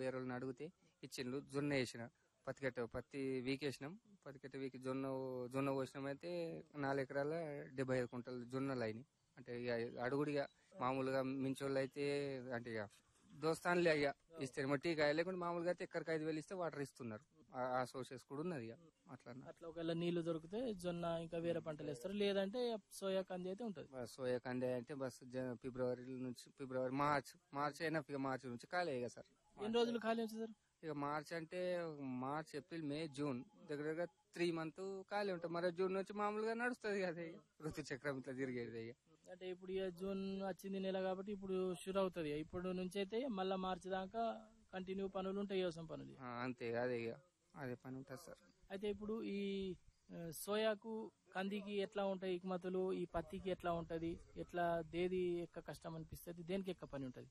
వేరే వాళ్ళని అడిగితే ఇచ్చిండ్రు జొన్న వేసిన పత్తి కట్ట పత్తి వీకేసినాం పత్తి కట్ట వీకి జొన్న జొన్న పోసినాం అయితే నాలుగు ఎకరాల డెబ్బై ఐదు కుంటలు జొన్నలు అయినాయి అంటే ఇక అడుగుడిగా మామూలుగా మించోళ్ళు అయితే అంటే ఇక దోస్తాన్లే ఇక ఇస్తారు మట్టి కాయ లేకుంటే మామూలుగా అయితే ఎక్కడికి ఐదు వేలు ఇస్తే వాటర్ ఇస్తున్నారు ఆ- ఆ సోర్సెస్ కూడా ఉన్నది ఇక అట్లా అన్న. అట్లా ఒకవేళ నీళ్లు దొరికితే జొన్న ఇంకా వేరే పంటలు వేస్తారు లేదంటే సోయా కంది అయితే ఉంటుంది బస్ సోయా కంది అంటే బస్ జన- ఫిబ్రవరి నుంచి ఫిబ్రవరి మార్చ్ మార్చ్ అయినా ఇక మార్చ్ నుంచి ఖాళీ ఇక సార్ ఎన్ని రోజులు ఖాళీ ఉంచుతారు ఇక మార్చ్ అంటే మార్చ్ ఏప్రిల్ మే జూన్ దగ్గర దగ్గర త్రీ మంత్ ఖాళీ ఉంటుంది మరి జూన్ నుంచి మామూలుగా నడుస్తుంది కదా ఇక ఋతు చక్రం ఇట్లా తిరిగేది ఇక అంటే ఇప్పుడు ఇక జూన్ వచ్చింది నెల కాబట్టి ఇప్పుడు షురు అవుతుంది ఇప్పుడు నుంచి అయితే మళ్ళీ మార్చి దాకా కంటిన్యూ పనులు ఉంటాయి వ్యవసాయం పనులు ఆ, అంతే అదే ఇక అదే పని ఉంటుంది సార్ అయితే ఇప్పుడు ఈ ఆ, సోయాకు కందికి ఎట్లా ఉంటాయి ఎగుమతులు ఈ పత్తికి ఎట్లా ఉంటది ఎట్లా దేది ఎక్క కష్టం అనిపిస్తుంది దేనికి ఎక్క పని ఉంటది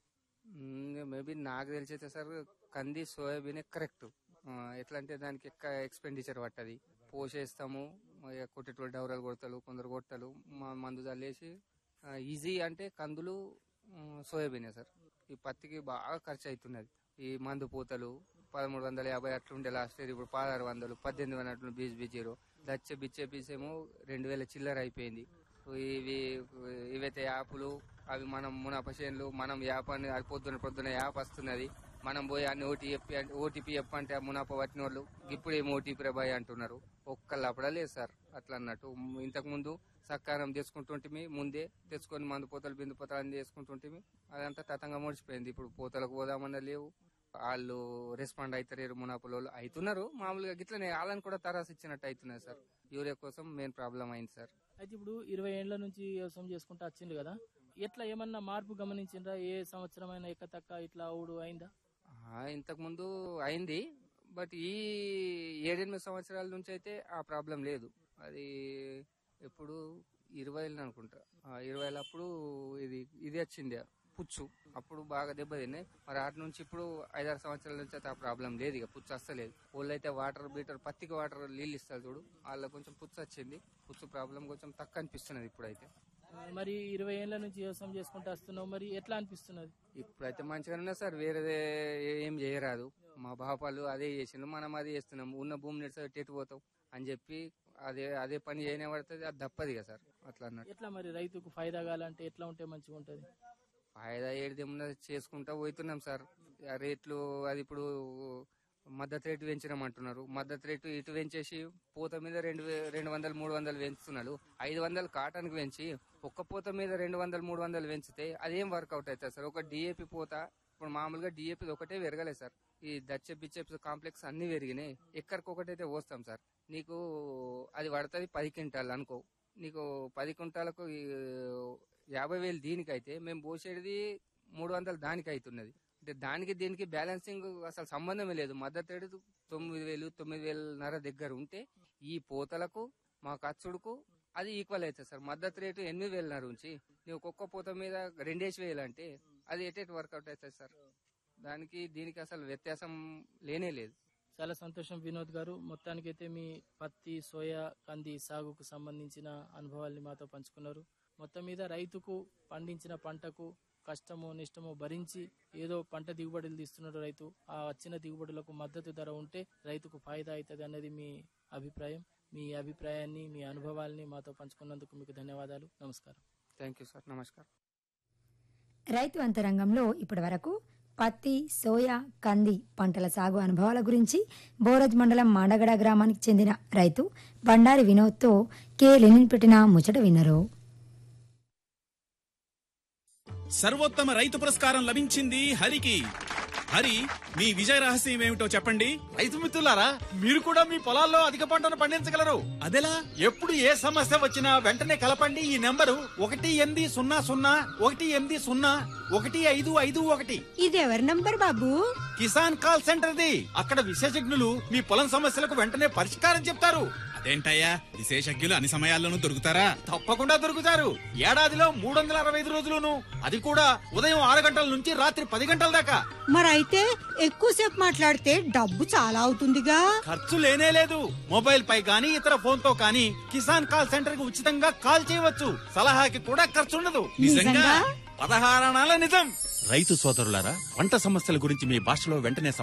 మేబీ నాకు తెలిసి అయితే సార్ కంది సోయాబీన్ కరెక్ట్ ఎట్లా అంటే దానికి ఎక్కువ ఎక్స్పెండిచర్ పట్టది పోసేస్తాము ఇక కొట్టేటోళ్ళు డౌరాలు కొడతారు కొందరు కొడతారు మా మందు చల్లేసి ఈజీ అంటే కందులు సోయాబీనే సార్ ఈ పత్తికి బాగా ఖర్చు అవుతున్నది ఈ మందు పూతలు పదమూడు వందల యాభై అట్లుండే లాస్ట్ ఇయర్ ఇప్పుడు పదహారు వందలు పద్దెనిమిది వందల అట్లు బీచ్ బీచీరు దచ్చ బిచ్చే పీస్ ఏమో రెండు వేల చిల్లర అయిపోయింది ఇవి ఇవైతే యాప్లు అవి మనం మునాప చేనులు మనం యాప్ అని అది పొద్దున పొద్దున యాప్ వస్తున్నది మనం పోయి అన్ని ఓటీపీ ఓటీపీ చెప్పంటే ఆ మునాప పట్టిన వాళ్ళు ఇప్పుడు ఏం ఓటీపీ బాయ్ అంటున్నారు ఒక్కళ్ళు అప్పుడా లేదు సార్ అట్లా అన్నట్టు ఇంతకు ముందు సక్కారం తెచ్చుకుంటుంటిమి ముందే తెచ్చుకొని మందు పోతలు బిందు పోతలు అన్ని చేసుకుంటుంటిమి అదంతా తతంగా ముడిచిపోయింది ఇప్పుడు పోతలకు పోదామన్నా లేవు వాళ్ళు రెస్పాండ్ అవుతారు మునాపుల వాళ్ళు అవుతున్నారు మామూలుగా గిట్లనే వాళ్ళని కూడా తరాస్ ఇచ్చినట్టు అవుతున్నది సార్ యూరియా కోసం మెయిన్ ప్రాబ్లం అయింది సార్ అయితే ఇప్పుడు ఇరవై ఏళ్ల నుంచి వ్యవసాయం చేసుకుంటూ వచ్చిండు కదా ఎట్లా ఏమన్నా మార్పు గమనించిండ్రా ఏ సంవత్సరం అయినా ఎక్క తక్క ఇట్లా అవుడు అయిందా ఆ, ఇంతకు ముందు అయింది బట్ ఈ ఏడెనిమిది సంవత్సరాల నుంచి అయితే ఆ ప్రాబ్లం లేదు అది ఎప్పుడు ఇరవై అనుకుంటా ఆ, ఇరవై అప్పుడు ఇది ఇది వచ్చింది పుచ్చు అప్పుడు బాగా దెబ్బతిన్నాయి మరి అటు నుంచి ఇప్పుడు ఐదారు సంవత్సరాల నుంచి అయితే ఆ ప్రాబ్లం లేదు ఇక పుచ్చు వస్తలేదు వాళ్ళు అయితే వాటర్ బీటర్ పత్తికి వాటర్ నీళ్ళు ఇస్తారు చూడు వాళ్ళ కొంచెం పుచ్చు వచ్చింది పుచ్చు ప్రాబ్లం కొంచెం తక్కువ అనిపిస్తున్నది ఇప్పుడైతే మరి ఇరవై ఏళ్ల నుంచి వ్యవసాయం చేసుకుంటూ వస్తున్నావు మరి ఎట్లా అనిపిస్తున్నది ఇప్పుడైతే మంచిగానే ఉన్నా సార్ వేరేదే ఏం చేయరాదు మా బాపాలు అదే చేసిండు మనం అదే చేస్తున్నాం ఉన్న భూమి నిడిచి ఎటు పోతాం అని చెప్పి అదే అదే పని చేయనే పడుతుంది అది తప్పదు కదా సార్ అట్లా అన్నట్టు ఎట్లా మరి రైతుకు ఫైదా కావాలంటే ఎట్లా ఉంటే మంచిగా ఉంటది ఫాయిదా ఏడిదేమున్నా చేసుకుంటా పోతున్నాం సార్ ఆ రేట్లు అది ఇప్పుడు మద్దతు రేటు పెంచినాం అంటున్నారు మద్దతు రేటు ఇటు పెంచేసి పూత మీద రెండు వే- రెండు వందలు మూడు వందలు పెంచుతున్నారు ఐదు వందలు కాటన్కి పెంచి ఒక్క పూత మీద రెండు వందలు మూడు వందలు పెంచితే అదేం వర్కౌట్ అవుతుంది సార్ ఒక డిఏపి పూత ఇప్పుడు మామూలుగా డిఏపి ఒకటే పెరగలేదు సార్ ఈ దచ్చ బిచ్చెప్స్ కాంప్లెక్స్ అన్ని పెరిగినాయి ఎక్కడికొకటైతే పోస్తాం సార్ నీకు అది పడుతుంది పది క్వింటాల్ అనుకో నీకు పది క్వింటాలకు ఈ యాభై వేలు దీనికైతే మేము పోసేది మూడు వందలు దానికి అవుతున్నది అంటే దానికి దీనికి బ్యాలెన్సింగ్ అసలు సంబంధమే లేదు మద్దతు రేటు తొమ్మిది వేలు తొమ్మిది వేలన్నర దగ్గర ఉంటే ఈ పోతలకు మా ఖర్చుడుకు అది ఈక్వల్ అవుతుంది సార్ మద్దతు రేటు ఎనిమిది వేలన్నర ఉంచి నువ్వు ఒక్కొక్క పూత మీద రెండేసి వేలు అంటే అది ఎటెట్ వర్కౌట్ అవుతుంది సార్ దానికి దీనికి అసలు వ్యత్యాసం లేనే లేదు చాలా సంతోషం వినోద్ గారు మొత్తానికైతే మీ పత్తి సోయా కంది సాగుకు సంబంధించిన అనుభవాల్ని మాతో పంచుకున్నారు మొత్తం మీద రైతుకు పండించిన పంటకు కష్టము నిష్టము భరించి ఏదో పంట దిగుబడులు తీస్తున్నాడు రైతు ఆ వచ్చిన దిగుబడులకు మద్దతు ధర ఉంటే రైతుకు ఫాయిదా అవుతుంది అన్నది మీ అభిప్రాయం మీ అభిప్రాయాన్ని మీ అనుభవాల్ని మాతో పంచుకున్నందుకు మీకు ధన్యవాదాలు నమస్కారం థ్యాంక్ యూ సార్ నమస్కారం రైతు అంతరంగంలో ఇప్పటివరకు పత్తి సోయా కంది పంటల సాగు అనుభవాల గురించి బోరజ్ మండలం మాండగడ గ్రామానికి చెందిన రైతు బండారి వినోద్తో కె లెనిన్ పెట్టిన ముచ్చట విన్నరు సర్వోత్తమ రైతు పురస్కారం లభించింది హరికి హరి మీ విజయ రహస్యం ఏమిటో చెప్పండి రైతు మిత్రులారా మీరు కూడా మీ పొలాల్లో అధిక పంటను పండించగలరు అదెలా ఎప్పుడు ఏ సమస్య వచ్చినా వెంటనే కలపండి ఈ నెంబరు ఒకటి ఎనిమిది సున్నా సున్నా ఒకటి ఎనిమిది సున్నా ఒకటి ఐదు ఐదు ఒకటి ఇది ఎవరి నంబర్ బాబు కిసాన్ కాల్ సెంటర్ది అక్కడ విశేషజ్ఞులు మీ పొలం సమస్యలకు వెంటనే పరిష్కారం చెప్తారు అదేంటయ్యా విశేషజ్ఞులు అన్ని సమయాల్లోనూ దొరుకుతారా తప్పకుండా దొరుకుతారు ఏడాదిలో మూడు వందల అరవై ఐదు రోజులును అది కూడా ఉదయం ఆరు గంటల నుంచి రాత్రి పది గంటల దాకా మరైతే ఎక్కువసేపు మాట్లాడితే డబ్బు చాలా అవుతుందిగా ఖర్చు లేనే లేదు మొబైల్ పై గానీ ఇతర ఫోన్ తో కానీ కిసాన్ కాల్ సెంటర్ కి ఉచితంగా కాల్ చేయవచ్చు సలహాకి కూడా ఖర్చు ఉండదు నిజంగా? పదహారణాల నిజం రైతు సోదరులారా పంట సమస్యల గురించి మీ భాషలో వెంటనే